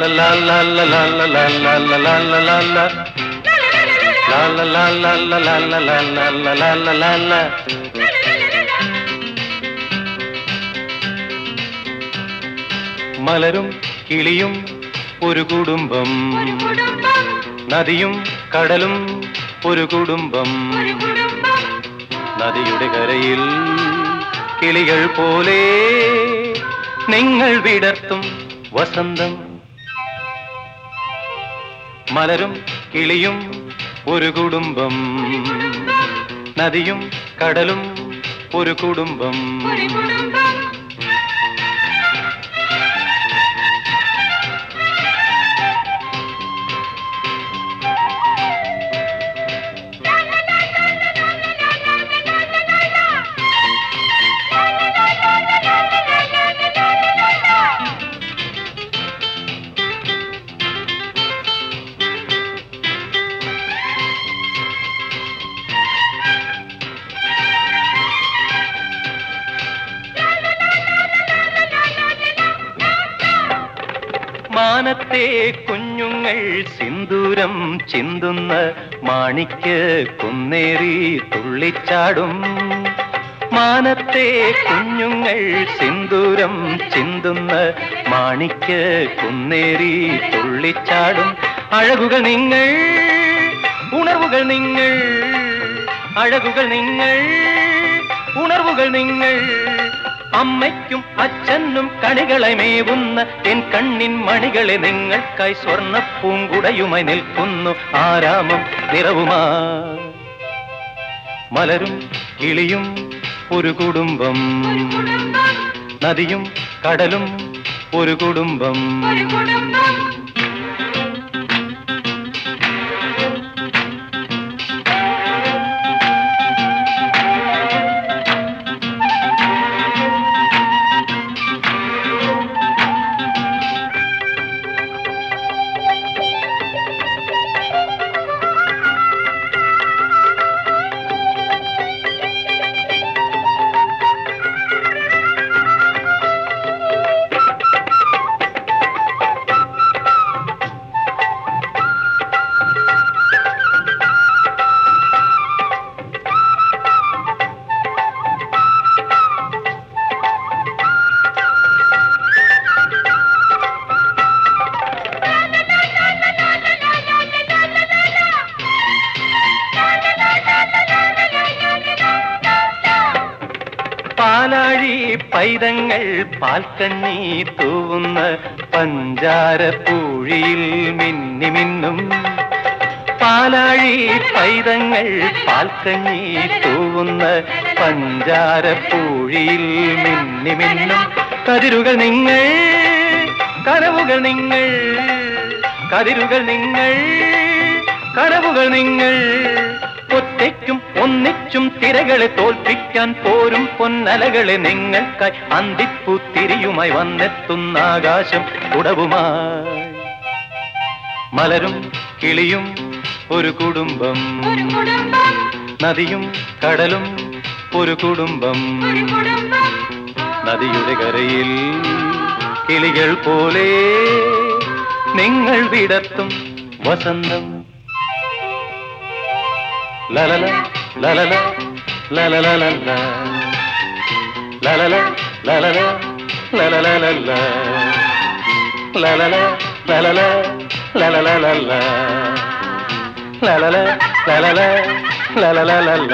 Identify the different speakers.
Speaker 1: la la la la la la la la la la la la. La la la la la la la la la la la la la la. മലരും കിളിയും ഒരു കുടുംബം
Speaker 2: ഒരു കുടുംബം
Speaker 1: നദിയും കടലും ഒരു കുടുംബം
Speaker 2: ഒരു കുടുംബം
Speaker 1: നദിയുടെ കരയിൽ കിളികൾ പോലെ നിങ്ങൾ വിടർത്തും വസന്തം മലരും കിളിയും ഒരു കുടുംബം നദിയും കടലും ഒരു കുടുംബം
Speaker 2: ഒരു കുടുംബം
Speaker 1: മാനത്തെ കുഞ്ഞുങ്ങൾ സിന്ദൂരം ചിന്തുന്ന മാണിക്ക് കുന്നേറി തുള്ളിച്ചാടും മാനത്തെ കുഞ്ഞുങ്ങൾ സിന്ദൂരം ചിന്തുന്ന മാണിക്ക് കുന്നേറി തുള്ളിച്ചാടും അഴകുകൾ നിങ്ങൾ ഉണർവുകൾ നിങ്ങൾ അഴകുകൾ നിങ്ങൾ ഉണർവുകൾ നിങ്ങൾ അമ്മയ്ക്കും അച്ഛനും കണികളെ മേവുന്ന എൻ കണ്ണിൻ മണികളെ നിങ്ങൾക്കായി സ്വർണ്ണ പൂങ്കുടയുമായി നിൽക്കുന്നു ആരാമം നിറവുമാ മലരും കിളിയും ഒരു കുടുംബം
Speaker 2: ഒരു കുടുംബം
Speaker 1: നദിയും കടലും ഒരു കുടുംബം
Speaker 2: ഒരു കുടുംബം
Speaker 1: പാലാഴി പൈതങ്ങൾ പാൽക്കണ്ണി തൂവുന്ന പഞ്ചാര പൂഴിയിൽ മിന്നി മിന്നും പാലാഴി പൈതങ്ങൾ പാൽക്കണ്ണി തൂവുന്ന പഞ്ചാര പൂഴിയിൽ മിന്നി മിന്നും കതിരുകൾ നിങ്ങൾ കനവുകൾ നിങ്ങൾ കതിരുകൾ നിങ്ങൾ കനവുകൾ നിങ്ങൾ ഒറ്റയ്ക്കും ഒന്നിച്ചും തിരകളെ തോൽപ്പിക്കാൻ പോരും പൊന്നലകളെ നിങ്ങൾക്കായി അന്തിപ്പൂത്തിരിയുമായി വന്നെത്തുന്ന ആകാശം ഉടവുമായി മലരും കിളിയും ഒരു കുടുംബം
Speaker 2: ഒരു കുടുംബം
Speaker 1: നദിയും കടലും ഒരു കുടുംബം
Speaker 2: ഒരു കുടുംബം
Speaker 1: നദിയുടെ കരയിൽ കിളികൾ പോലെ നിങ്ങൾ വിടർത്തും വസന്തം ലലല ലലല ലലലലല ലലല ലലല ലലലലല ലലല ലലല ലലലലല ലലല ലലല ലലലലല